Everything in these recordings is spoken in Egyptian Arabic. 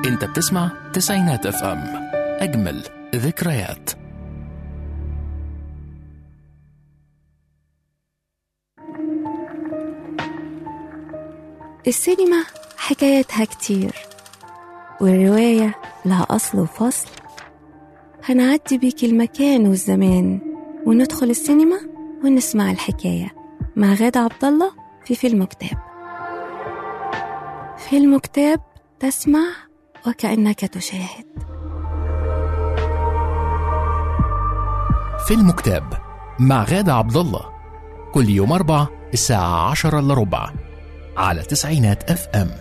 انت بتسمع تسعينات اف ام اجمل ذكريات السينما حكايتها كتير والرواية لها أصل وفصل هنعدي بيك المكان والزمان وندخل السينما ونسمع الحكاية مع غادة عبد الله في فيلم كتاب فيلم كتاب تسمع وكأنك تشاهد فيلم كتاب مع غادة عبد الله كل يوم أربع الساعة عشرة إلا ربع على تسعينات اف ام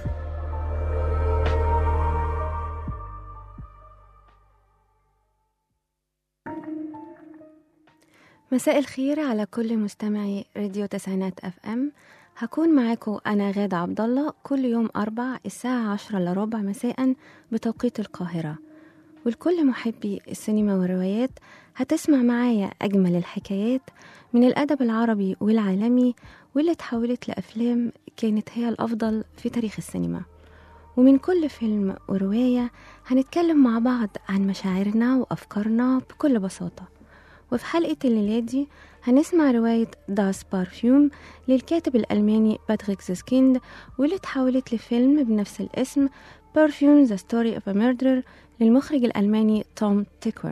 مساء الخير على كل مستمعي راديو تسعينات اف ام هكون معاكم انا غادة عبد الله كل يوم اربع الساعة عشرة الا ربع مساء بتوقيت القاهرة ولكل محبي السينما والروايات هتسمع معايا اجمل الحكايات من الادب العربي والعالمي واللي اتحولت لافلام كانت هي الافضل في تاريخ السينما ومن كل فيلم ورواية هنتكلم مع بعض عن مشاعرنا وأفكارنا بكل بساطة وفي حلقة الليلة دي هنسمع رواية داس بارفيوم للكاتب الألماني باتريك زيسكيند واللي اتحولت لفيلم بنفس الاسم Perfume The Story of a Murderer للمخرج الألماني توم تيكور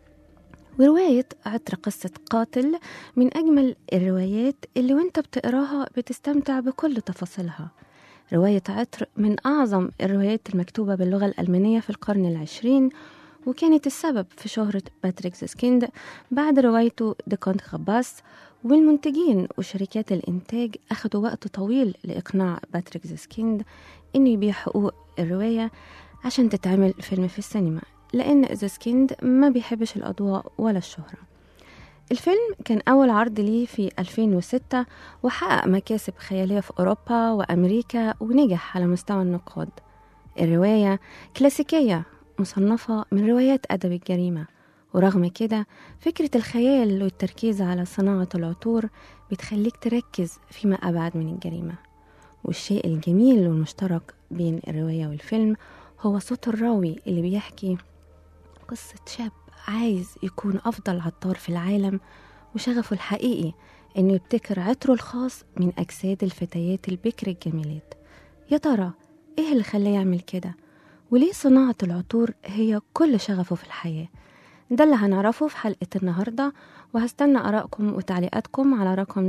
ورواية عطر قصة قاتل من أجمل الروايات اللي وانت بتقراها بتستمتع بكل تفاصيلها رواية عطر من أعظم الروايات المكتوبة باللغة الألمانية في القرن العشرين وكانت السبب في شهرة باتريك زيسكيند بعد روايته دي كونت غباس والمنتجين وشركات الإنتاج أخدوا وقت طويل لإقناع باتريك زيسكيند إنه يبيع حقوق الرواية عشان تتعمل فيلم في السينما لأن زيسكيند ما بيحبش الأضواء ولا الشهرة الفيلم كان أول عرض ليه في 2006 وحقق مكاسب خيالية في أوروبا وأمريكا ونجح على مستوى النقاد الرواية كلاسيكية مصنفة من روايات أدب الجريمة ورغم كده فكرة الخيال والتركيز على صناعة العطور بتخليك تركز فيما أبعد من الجريمة والشيء الجميل والمشترك بين الرواية والفيلم هو صوت الراوي اللي بيحكي قصة شاب عايز يكون أفضل عطار في العالم وشغفه الحقيقي إنه يبتكر عطره الخاص من أجساد الفتيات البكر الجميلات يا ترى إيه اللي خلاه يعمل كده؟ وليه صناعة العطور هي كل شغفه في الحياة؟ ده اللي هنعرفه في حلقة النهاردة وهستنى آرائكم وتعليقاتكم على رقم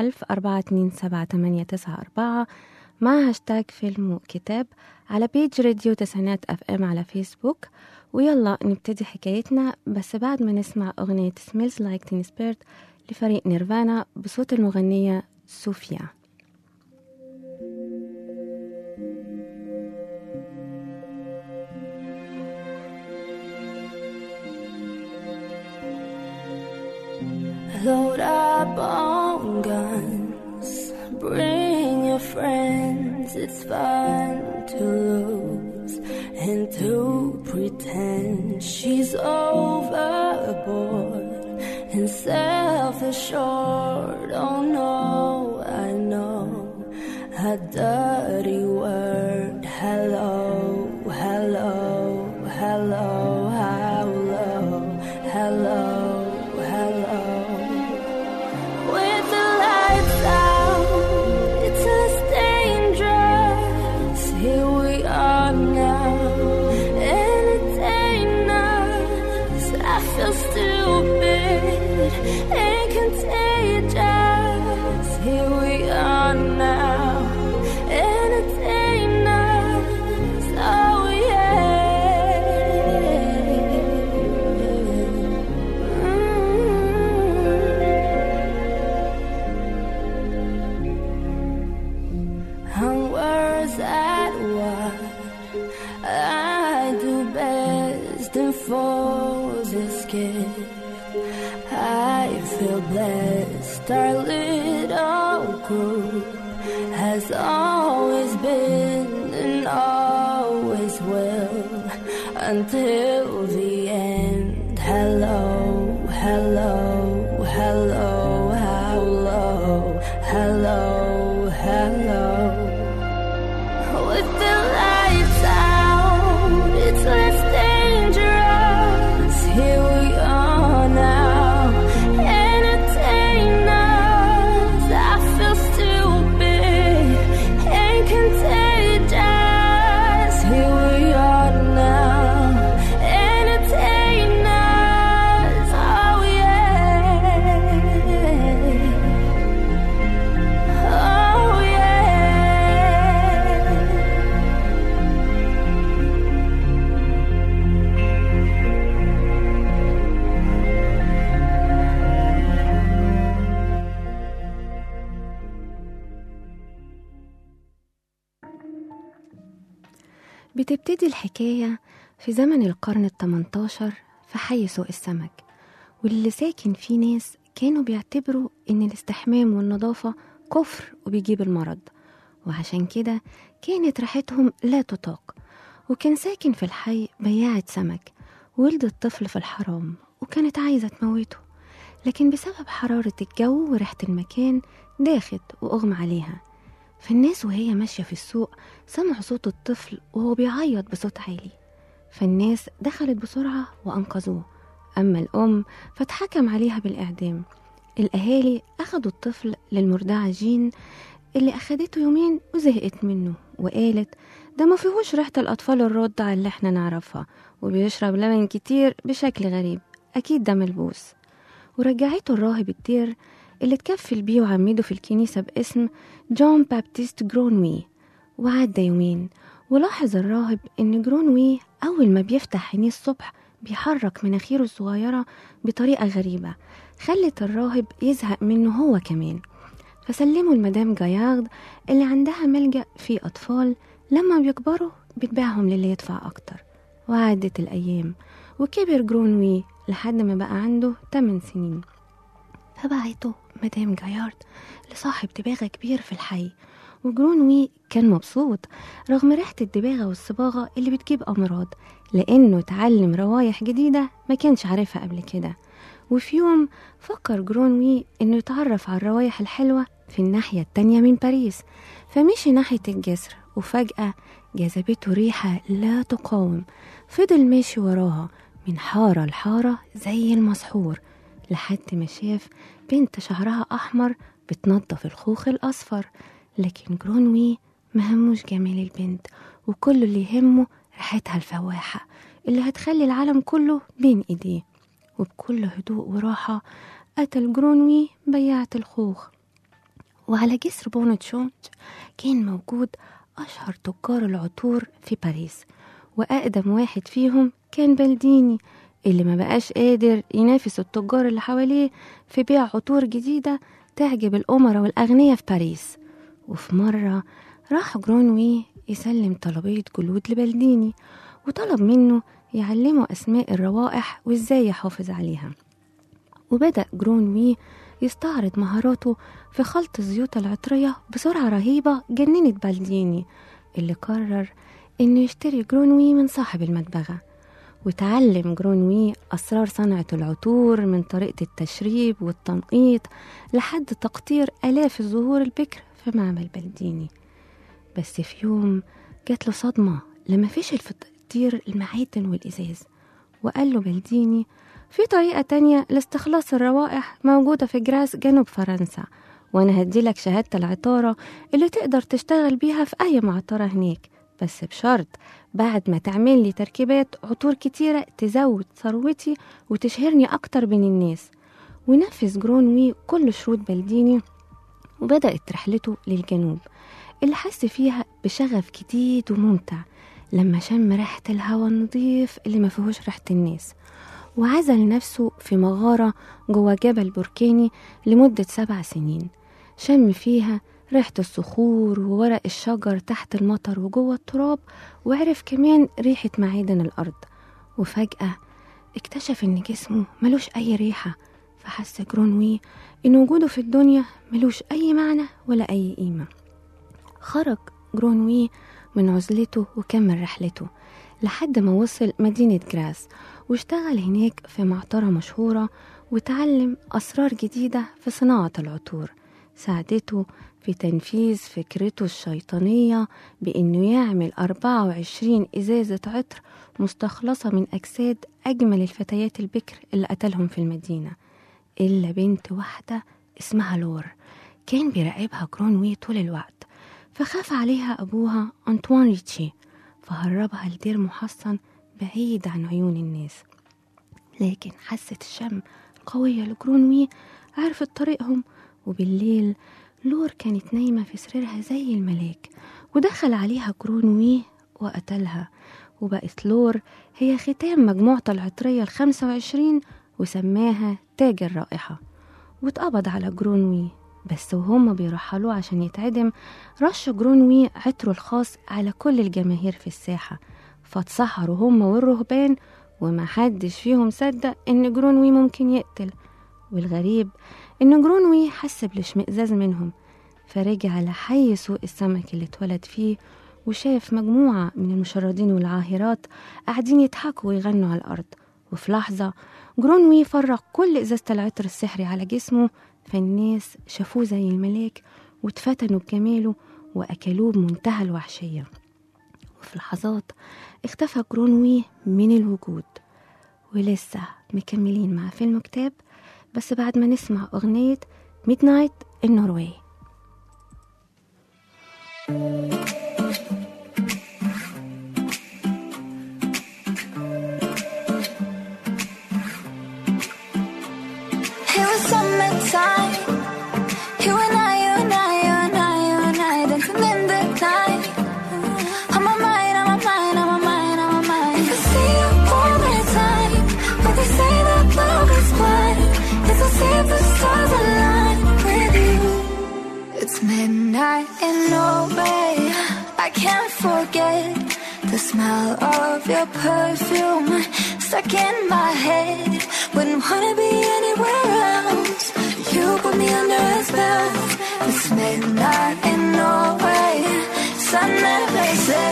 010427894 مع هاشتاج فيلم وكتاب على بيج راديو تسعينات اف ام على فيسبوك ويلا نبتدي حكايتنا بس بعد ما نسمع أغنية سميلز لايك تين سبيرت لفريق نيرفانا بصوت المغنية صوفيا Load up on guns, bring your friends. It's fun to lose and to pretend she's overboard and self assured. Oh no, I know a dirty word. Hello, hello, hello, hello, hello, hello. With the lights out, it's less dangerous. Here we are now, entertain us. I feel stupid and contagious. Here we are now, entertain us. Oh yeah. On words at what I do best and falls escape. I feel blessed. Our little group has always been and always will until the end. Hello, hello, hello, hello, hello, hello. With the lights out, بتبتدي الحكاية في زمن القرن التمنتاشر في حي سوق السمك واللي ساكن فيه ناس كانوا بيعتبروا إن الاستحمام والنظافة كفر وبيجيب المرض وعشان كده كانت ريحتهم لا تطاق وكان ساكن في الحي بياعة سمك ولدت طفل في الحرام وكانت عايزة تموته لكن بسبب حرارة الجو وريحة المكان داخت وأغمى عليها فالناس وهي ماشية في السوق سمعوا صوت الطفل وهو بيعيط بصوت عالي فالناس دخلت بسرعة وأنقذوه أما الأم فاتحكم عليها بالإعدام الأهالي أخدوا الطفل للمرضعة جين اللي أخدته يومين وزهقت منه وقالت ده ما فيهوش ريحة الأطفال الرضع اللي احنا نعرفها وبيشرب لبن كتير بشكل غريب أكيد ده ملبوس ورجعته الراهب الدير اللي اتكفل بيه وعمده في الكنيسة باسم جون بابتيست جرونوي وعدى يومين ولاحظ الراهب إن جرونوي أول ما بيفتح عينيه الصبح بيحرك مناخيره الصغيرة بطريقة غريبة خلت الراهب يزهق منه هو كمان فسلموا المدام جايارد اللي عندها ملجأ فيه أطفال لما بيكبروا بتبيعهم للي يدفع أكتر وعدت الأيام وكبر جرونوي لحد ما بقى عنده 8 سنين فبعته مدام جايارد لصاحب دباغة كبير في الحي وجرونوي كان مبسوط رغم ريحة الدباغة والصباغة اللي بتجيب أمراض لأنه اتعلم روايح جديدة ما كانش عارفها قبل كده وفي يوم فكر جرونوي إنه يتعرف على الروايح الحلوة في الناحية التانية من باريس فمشي ناحية الجسر وفجأة جذبته ريحة لا تقاوم فضل ماشي وراها من حارة لحارة زي المسحور لحد ما شاف بنت شعرها أحمر بتنضف الخوخ الأصفر لكن جرونوي مهموش جمال البنت وكل اللي يهمه ريحتها الفواحة اللي هتخلي العالم كله بين إيديه وبكل هدوء وراحة قتل جرونوي بياعة الخوخ وعلى جسر بونتشونج كان موجود أشهر تجار العطور في باريس وأقدم واحد فيهم كان بلديني اللي ما بقاش قادر ينافس التجار اللي حواليه في بيع عطور جديدة تعجب الأمراء والأغنياء في باريس وفي مرة راح جرونوي يسلم طلبية جلود لبلديني وطلب منه يعلمه أسماء الروائح وإزاي يحافظ عليها وبدأ جرونوي يستعرض مهاراته في خلط الزيوت العطرية بسرعة رهيبة جننت بلديني اللي قرر إنه يشتري جرونوي من صاحب المدبغة وتعلم جرونوي أسرار صنعة العطور من طريقة التشريب والتنقيط لحد تقطير آلاف الزهور البكر في معمل بلديني بس في يوم جات له صدمة لما فشل في تقطير المعادن والإزاز وقال له بلديني في طريقة تانية لاستخلاص الروائح موجودة في جراس جنوب فرنسا وأنا هديلك شهادة العطارة اللي تقدر تشتغل بيها في أي معطرة هناك بس بشرط بعد ما تعمل لي تركيبات عطور كتيرة تزود ثروتي وتشهرني أكتر بين الناس ونفذ جرونوي كل شروط بلديني وبدأت رحلته للجنوب اللي حس فيها بشغف جديد وممتع لما شم ريحة الهواء النظيف اللي ما فيهوش ريحة الناس وعزل نفسه في مغارة جوه جبل بركاني لمدة سبع سنين شم فيها ريحة الصخور وورق الشجر تحت المطر وجوه التراب وعرف كمان ريحة معادن الأرض وفجأة اكتشف إن جسمه ملوش أي ريحة فحس جرونوي إن وجوده في الدنيا ملوش أي معنى ولا أي قيمة خرج جرونوي من عزلته وكمل رحلته لحد ما وصل مدينة جراس واشتغل هناك في معطرة مشهورة وتعلم أسرار جديدة في صناعة العطور ساعدته في تنفيذ فكرته الشيطانية بإنه يعمل 24 إزازة عطر مستخلصة من أجساد أجمل الفتيات البكر اللي قتلهم في المدينة إلا بنت واحدة اسمها لور كان بيراقبها كرونوي طول الوقت فخاف عليها أبوها أنطوان ريتشي فهربها لدير محصن بعيد عن عيون الناس لكن حست الشم القوية لجرونوي عرفت طريقهم وبالليل لور كانت نايمة في سريرها زي الملاك ودخل عليها جرونوي وقتلها وبقت لور هي ختام مجموعة العطرية الخمسة وعشرين وسماها تاج الرائحة واتقبض على جرونوي بس وهم بيرحلوه عشان يتعدم رش جرونوي عطره الخاص على كل الجماهير في الساحة فاتسحروا هم والرهبان ومحدش فيهم صدق إن جرونوي ممكن يقتل والغريب إن جرونوي حس بالاشمئزاز منهم فرجع لحي سوق السمك اللي اتولد فيه وشاف مجموعة من المشردين والعاهرات قاعدين يضحكوا ويغنوا على الأرض وفي لحظة جرونوي فرغ كل إزازة العطر السحري على جسمه فالناس شافوه زي الملاك واتفتنوا بجماله وأكلوه بمنتهى الوحشية وفي لحظات اختفى جرونوي من الوجود ولسه مكملين مع فيلم كتاب بس بعد ما نسمع أغنية ميد نايت النرويج It was summertime. You and I, you and I, you and I, you and I, dancing in the night. On my mind, on my mind, on my mind, on my mind. If I see you all the time, but they say that love is blind. It's to see if the stars align with you. It's midnight in Norway. I can't forget the smell of your perfume stuck in my head. Wouldn't wanna be anywhere else. You put me under a spell. It's midnight in Norway. Sun never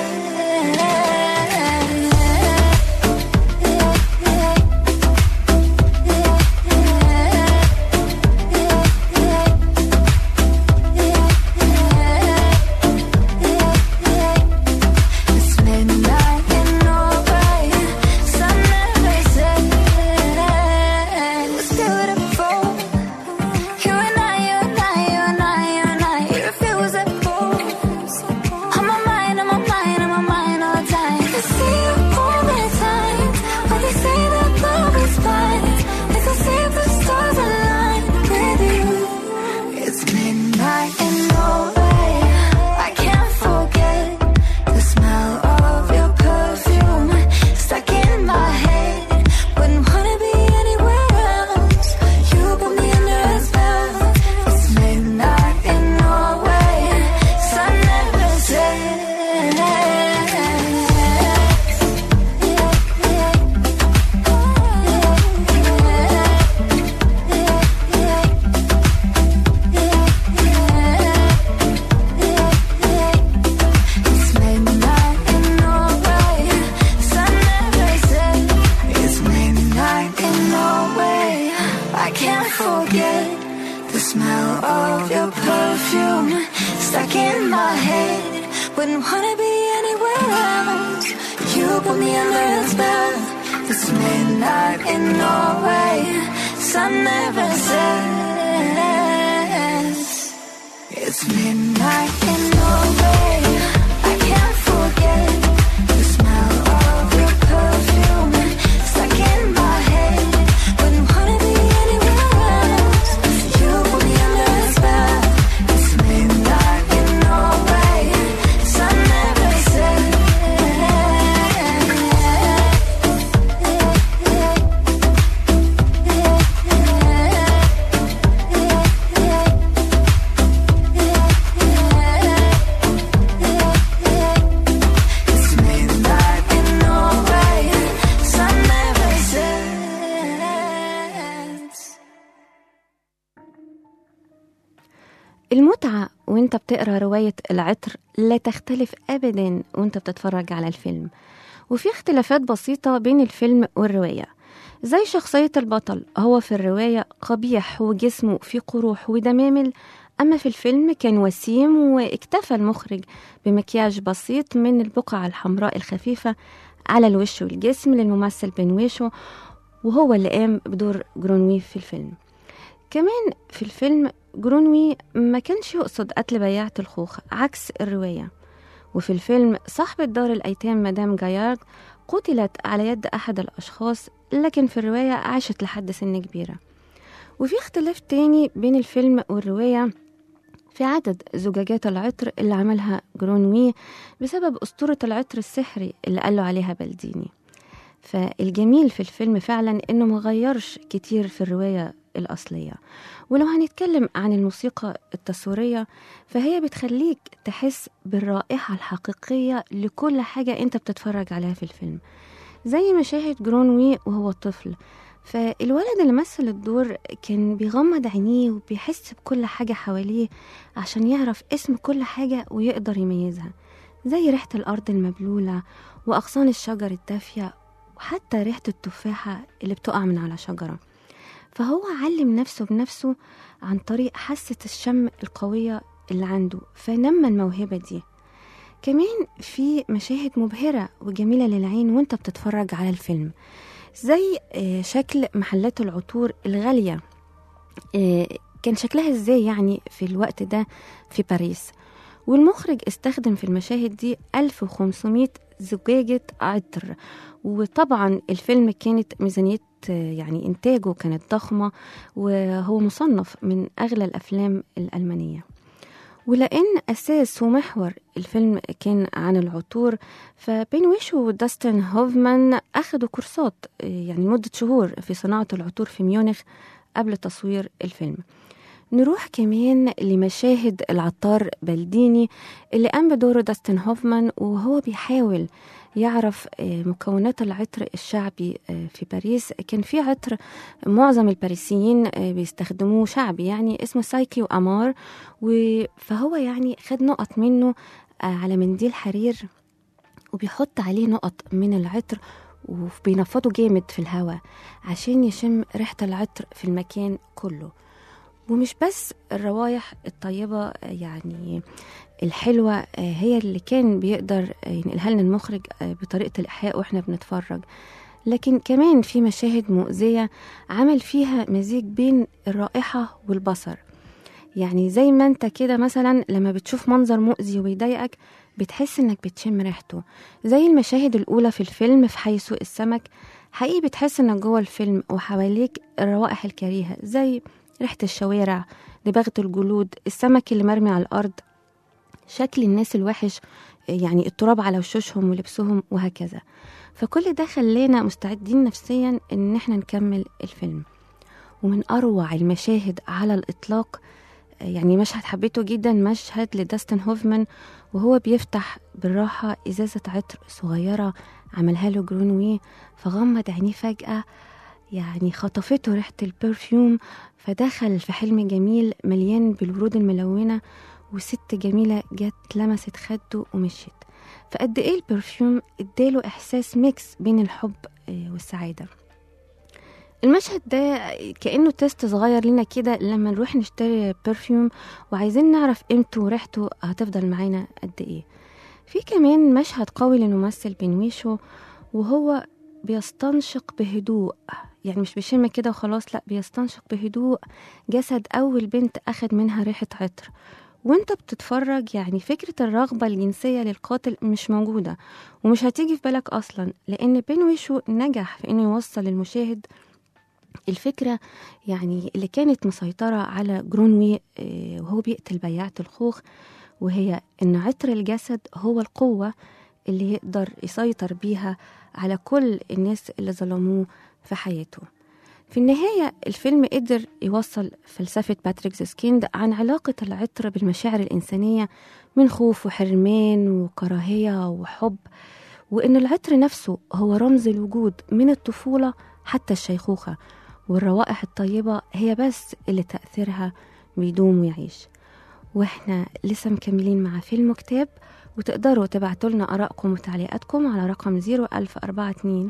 It's midnight in Norway. Sun never sets. It's beautiful. You and I, you and I, you and I, you and I. Irrefusable. On my mind, on my mind, on my mind all the time. I see you all the time. But they say that love is blind. It's to see if the stars align with you. It's midnight in Norway. I can't forget the smell of your perfume stuck in my head. Wouldn't wanna be anywhere else. You put me under a spell. It's midnight in Norway. Sun never It's midnight in Norway. Sun never sets. It's midnight in Norway. I can't forget the smell of your perfume stuck in my head. Wouldn't wanna be anywhere else. You put me under a spell. It's midnight in Norway. Sun never sets. It's midnight in Norway. I can't forget the smell of your perfume stuck in my head. Wouldn't wanna be anywhere else. You put me under a spell. It's midnight in Norway. Sun never It's midnight in Norway. Sun never sets. المتعة وانت بتقرا رواية العطر لا تختلف أبدا وانت بتتفرج على الفيلم وفي اختلافات بسيطة بين الفيلم والرواية زي شخصية البطل هو في الرواية قبيح وجسمه فيه قروح ودمامل أما في الفيلم كان وسيم واكتفى المخرج بمكياج بسيط من البقع الحمراء الخفيفة على الوش والجسم للممثل بنويشو وهو اللي قام بدور جرونوي في الفيلم كمان في الفيلم جرونوي ما كانش يقصد قتل بياعة الخوخ عكس الرواية وفي الفيلم صاحبة دار الأيتام مدام جايارد قتلت على يد أحد الأشخاص لكن في الرواية عاشت لحد سن كبيرة وفي اختلاف تاني بين الفيلم والرواية في عدد زجاجات العطر اللي عملها جرونوي بسبب أسطورة العطر السحري اللي قالوا عليها بلديني فالجميل في الفيلم فعلا انه مغيرش كتير في الرواية الأصلية ولو هنتكلم عن الموسيقى التصويرية فهي بتخليك تحس بالرائحة الحقيقية لكل حاجة أنت بتتفرج عليها في الفيلم زي مشاهد جرونوي وهو طفل فالولد اللي مثل الدور كان بيغمض عينيه وبيحس بكل حاجة حواليه عشان يعرف اسم كل حاجة ويقدر يميزها زي ريحة الأرض المبلولة وأغصان الشجر الدافية وحتى ريحة التفاحة اللي بتقع من على شجرة فهو علم نفسه بنفسه عن طريق حاسة الشم القوية اللي عنده فنمى الموهبة دي كمان في مشاهد مبهرة وجميلة للعين وانت بتتفرج على الفيلم زي آه، شكل محلات العطور الغالية آه، كان شكلها ازاي يعني في الوقت ده في باريس والمخرج استخدم في المشاهد دي 1500 زجاجة عطر وطبعا الفيلم كانت ميزانية آه، يعني إنتاجه كانت ضخمة وهو مصنف من أغلى الأفلام الألمانية ولأن أساس ومحور الفيلم كان عن العطور فبين ويشو وداستن هوفمان أخدوا كورسات آه، يعني مدة شهور في صناعة العطور في ميونخ قبل تصوير الفيلم نروح كمان لمشاهد العطار بلديني اللي قام بدوره داستن هوفمان وهو بيحاول يعرف آه، مكونات العطر الشعبي آه، في باريس كان في عطر معظم الباريسيين آه، بيستخدموه شعبي يعني اسمه سايكي وأمار و- فهو يعني خد نقط منه آه، على منديل حرير وبيحط عليه نقط من العطر وبينفضه جامد في الهواء عشان يشم ريحة العطر في المكان كله ومش بس الروايح الطيبة آه، يعني الحلوة آه، هي اللي كان بيقدر آه، ينقلها لنا المخرج آه، بطريقة الإيحاء وإحنا بنتفرج لكن كمان في مشاهد مؤذية عمل فيها مزيج بين الرائحة والبصر يعني زي ما انت كده مثلا لما بتشوف منظر مؤذي ويضايقك بتحس انك بتشم ريحته زي المشاهد الأولى في الفيلم في حي سوق السمك حقيقي بتحس انك جوه الفيلم وحواليك الروائح الكريهة زي ريحة الشوارع دباغة الجلود السمك اللي مرمي على الأرض شكل الناس الوحش يعني التراب على وشوشهم ولبسهم وهكذا فكل ده خلانا مستعدين نفسيا ان احنا نكمل الفيلم ومن اروع المشاهد على الاطلاق يعني مشهد حبيته جدا مشهد لداستن هوفمان وهو بيفتح بالراحة إزازة عطر صغيرة عملها له جرونوي فغمض عينيه فجأة يعني خطفته ريحة البرفيوم فدخل في حلم جميل مليان بالورود الملونة وست جميلة جت لمست خده ومشيت فقد ايه البرفيوم اداله احساس ميكس بين الحب آه، والسعادة المشهد ده كأنه تيست صغير لنا كده لما نروح نشتري برفيوم وعايزين نعرف قيمته وريحته هتفضل معانا قد ايه في كمان مشهد قوي للممثل بنويشو وهو بيستنشق بهدوء يعني مش بيشم كده وخلاص لا بيستنشق بهدوء جسد أول بنت أخد منها ريحة عطر وانت بتتفرج يعني فكرة الرغبة الجنسية للقاتل مش موجودة ومش هتيجي في بالك أصلا لأن بينويشو نجح في إنه يوصل للمشاهد الفكرة يعني اللي كانت مسيطرة على جرونوي آه، وهو بيقتل بياعة الخوخ وهي إن عطر الجسد هو القوة اللي يقدر يسيطر بيها على كل الناس اللي ظلموه في حياته في النهاية الفيلم قدر يوصل فلسفة باتريك زيسكيند عن علاقة العطر بالمشاعر الإنسانية من خوف وحرمان وكراهية وحب وإن العطر نفسه هو رمز الوجود من الطفولة حتى الشيخوخة والروائح الطيبة هي بس اللي تأثيرها بيدوم ويعيش واحنا لسه مكملين مع فيلم كتاب وتقدروا تبعتوا لنا آرائكم وتعليقاتكم على رقم 01042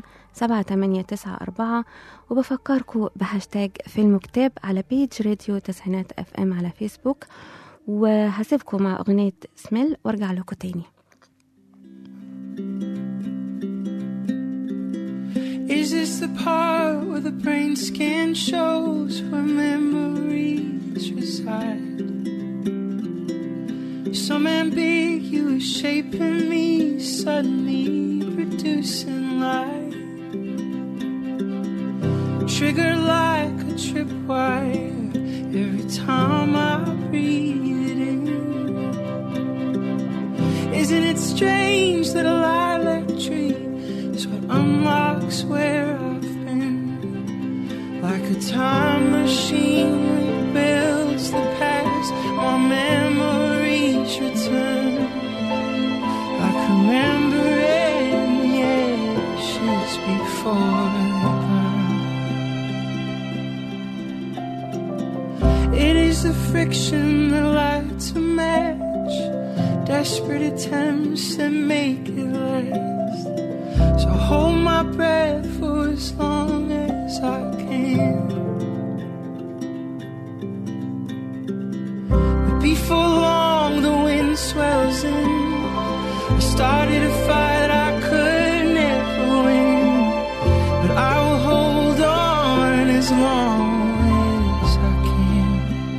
7894 وبفكركم بهاشتاج فيلم كتاب على بيج راديو تسعينات اف ام على فيسبوك وهسيبكم مع أغنية سميل وارجع لكم تاني Is this the part where the brain scan shows where memories reside? Some ambiguous shape in me suddenly producing light. Triggered like a tripwire every time I breathe it in. Isn't it strange that a lilac tree is what unlocks where I've been? like a time machine that builds the past. My memories return. I can remember it, yeah, ashes before they burn. It is the friction that lights a match, desperate attempts that make it last. So hold my breath for as long as I can. But before long, the wind swells in. I started a fight I could never win, but I will hold on as long as I can.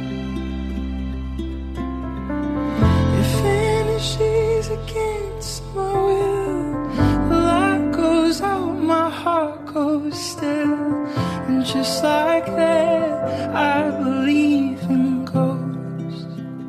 If energies against my will, the light goes out, my heart goes still, and just like that, I believe in ghosts.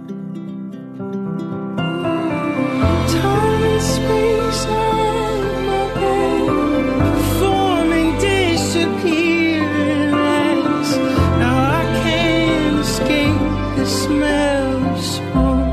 Time and space are in my head, forming disappearing lights. Now I can't escape the smell of smoke.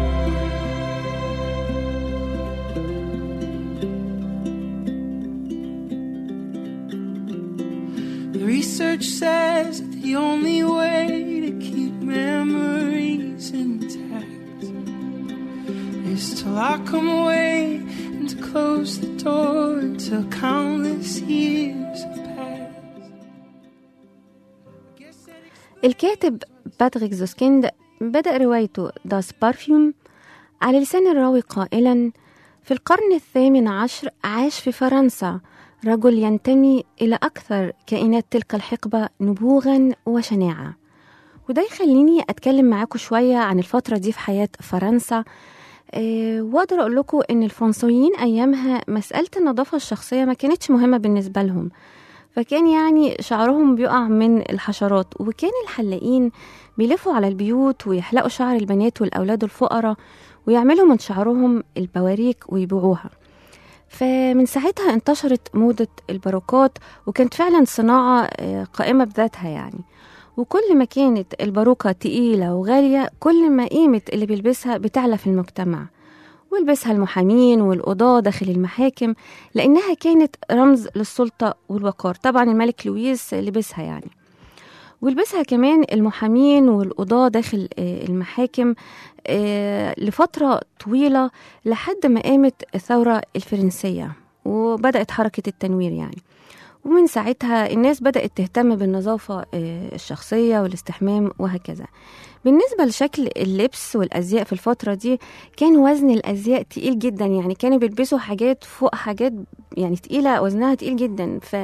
The research says that the only way to keep memories intact is to lock them away and to close the door until countless years have passed. Guess that الكاتب باتريك زوسكيند بدأ روايته داس بارفيوم على لسان الراوي قائلا في القرن الثامن عشر عاش في فرنسا رجل ينتمي إلى أكثر كائنات تلك الحقبة نبوغا وشناعة وده يخليني أتكلم معاكم شوية عن الفترة دي في حياة فرنسا أه وأقدر أقول لكم إن الفرنسيين أيامها مسألة النظافة الشخصية ما كانتش مهمة بالنسبة لهم فكان يعني شعرهم بيقع من الحشرات وكان الحلاقين بيلفوا على البيوت ويحلقوا شعر البنات والأولاد الفقراء ويعملوا من شعرهم البواريك ويبيعوها فمن ساعتها انتشرت موضة الباروكات وكانت فعلا صناعة آه، قائمة بذاتها يعني وكل ما كانت الباروكة تقيلة وغالية كل ما قيمة اللي بيلبسها بتعلى في المجتمع ولبسها المحامين والقضاة داخل المحاكم لأنها كانت رمز للسلطة والوقار طبعا الملك لويس لبسها يعني ولبسها كمان المحامين والقضاة داخل آه، المحاكم آه، لفترة طويلة لحد ما قامت الثورة الفرنسية وبدأت حركة التنوير يعني ومن ساعتها الناس بدأت تهتم بالنظافة آه، الشخصية والاستحمام وهكذا بالنسبة لشكل اللبس والأزياء في الفترة دي كان وزن الأزياء تقيل جدا يعني كانوا بيلبسوا حاجات فوق حاجات يعني تقيلة وزنها تقيل جدا ف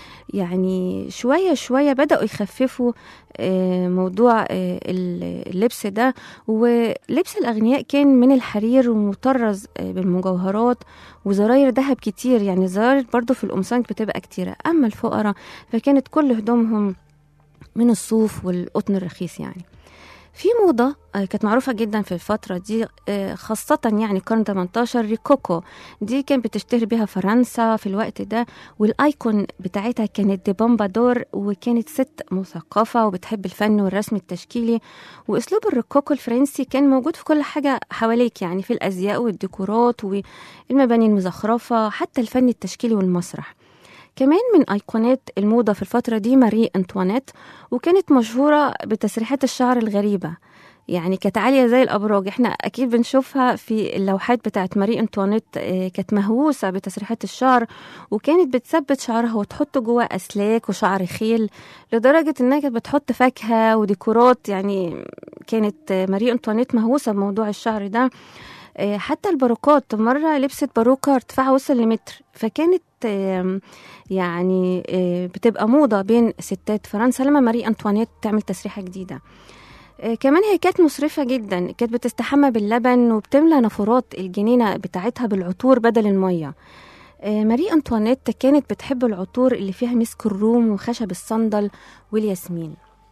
يعني شوية شوية بدأوا يخففوا آه، موضوع آه، اللبس ده ولبس الأغنياء كان من الحرير ومطرز آه، بالمجوهرات وزراير ذهب كتير يعني الزراير برضو في القمصان بتبقى كتيرة أما الفقراء فكانت كل هدومهم من الصوف والقطن الرخيص يعني في موضة آه، كانت معروفة جدا في الفترة دي آه، خاصة يعني القرن 18 ريكوكو دي كان بتشتهر بها فرنسا في الوقت ده والايكون بتاعتها كانت دي بومبادور وكانت ست مثقفة وبتحب الفن والرسم التشكيلي واسلوب الريكوكو الفرنسي كان موجود في كل حاجة حواليك يعني في الازياء والديكورات والمباني المزخرفة حتى الفن التشكيلي والمسرح كمان من أيقونات الموضة في الفترة دي ماري أنطوانيت وكانت مشهورة بتسريحات الشعر الغريبة يعني كانت عالية زي الأبراج احنا أكيد بنشوفها في اللوحات بتاعت ماري أنطوانيت آه، كانت مهووسة بتسريحات الشعر وكانت بتثبت شعرها وتحط جواه أسلاك وشعر خيل لدرجة إنها كانت بتحط فاكهة وديكورات يعني كانت آه، ماري أنطوانيت مهووسة بموضوع الشعر ده آه، حتى الباروكات مرة لبست باروكة ارتفاعها وصل لمتر فكانت آم، يعني آه، بتبقى موضة بين ستات فرنسا لما ماري أنطوانيت تعمل تسريحة جديدة آه، كمان هي كانت مسرفة جدا كانت بتستحمى باللبن وبتملى نافورات الجنينة بتاعتها بالعطور بدل المية آه، ماري أنطوانيت كانت بتحب العطور اللي فيها مسك الروم وخشب الصندل والياسمين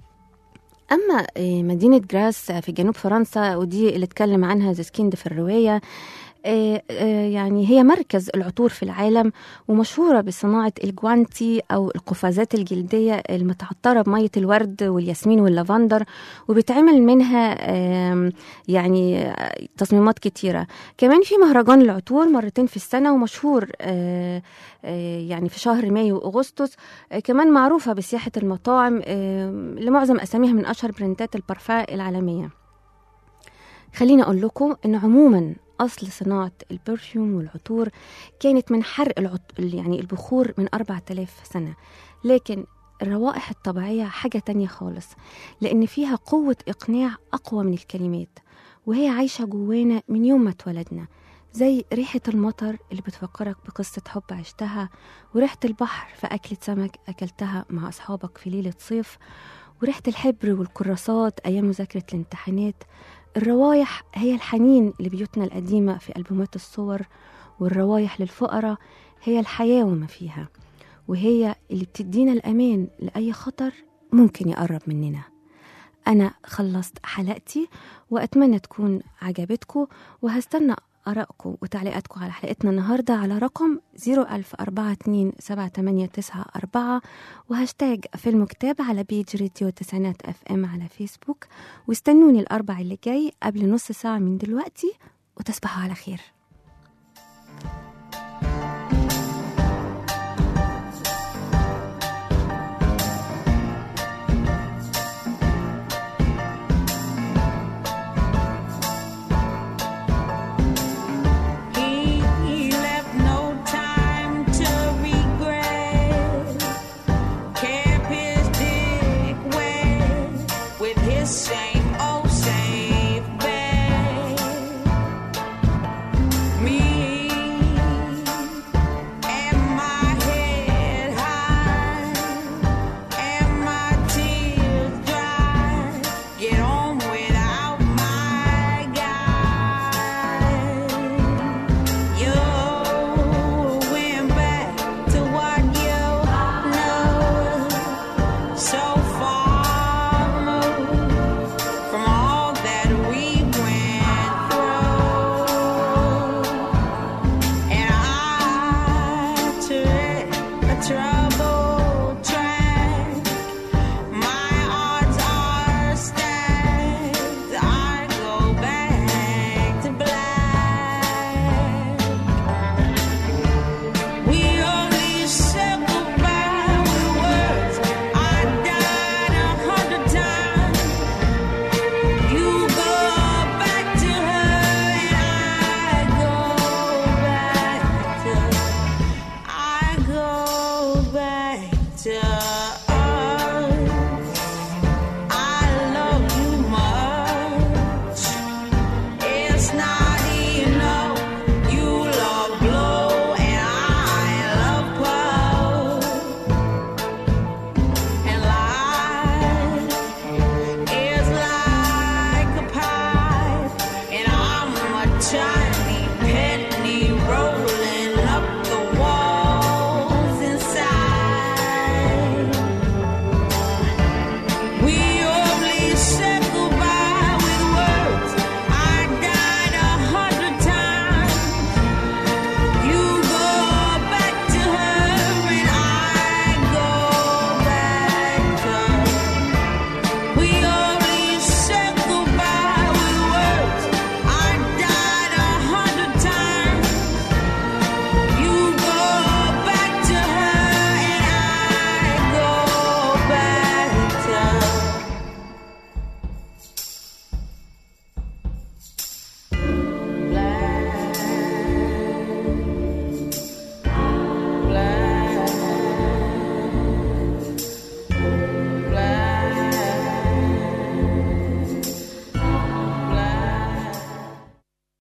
أما آه، مدينة جراس في جنوب فرنسا ودي اللي اتكلم عنها زيسكيند في الرواية آه، آه، يعني هي مركز العطور في العالم ومشهورة بصناعة الجوانتي أو القفازات الجلدية المتعطرة بمية الورد والياسمين واللافندر وبيتعمل منها آم، يعني آه، تصميمات كتيرة كمان في مهرجان العطور مرتين في السنة ومشهور آه، آه، يعني في شهر مايو وأغسطس آه، كمان معروفة بسياحة المطاعم آم، لمعظم أساميها من أشهر برنتات البارفان العالمية خليني أقول لكم إن عموما أصل صناعة البرفيوم والعطور كانت من حرق العط... يعني البخور من 4000 سنة لكن الروائح الطبيعية حاجة تانية خالص لأن فيها قوة إقناع أقوى من الكلمات وهي عايشة جوانا من يوم ما اتولدنا زي ريحة المطر اللي بتفكرك بقصة حب عشتها وريحة البحر في أكلة سمك أكلتها مع أصحابك في ليلة صيف وريحة الحبر والكراسات أيام مذاكرة الامتحانات الروايح هي الحنين لبيوتنا القديمة في ألبومات الصور والروايح للفقراء هي الحياة وما فيها وهي اللي بتدينا الأمان لأي خطر ممكن يقرب مننا أنا خلصت حلقتي وأتمنى تكون عجبتكم وهستنى آرائكم وتعليقاتكم على حلقتنا النهاردة على رقم 010427894 وهاشتاج فيلم كتاب على بيج راديو تسعينات اف ام على فيسبوك واستنوني الأربع اللي جاي قبل نص ساعة من دلوقتي وتصبحوا على خير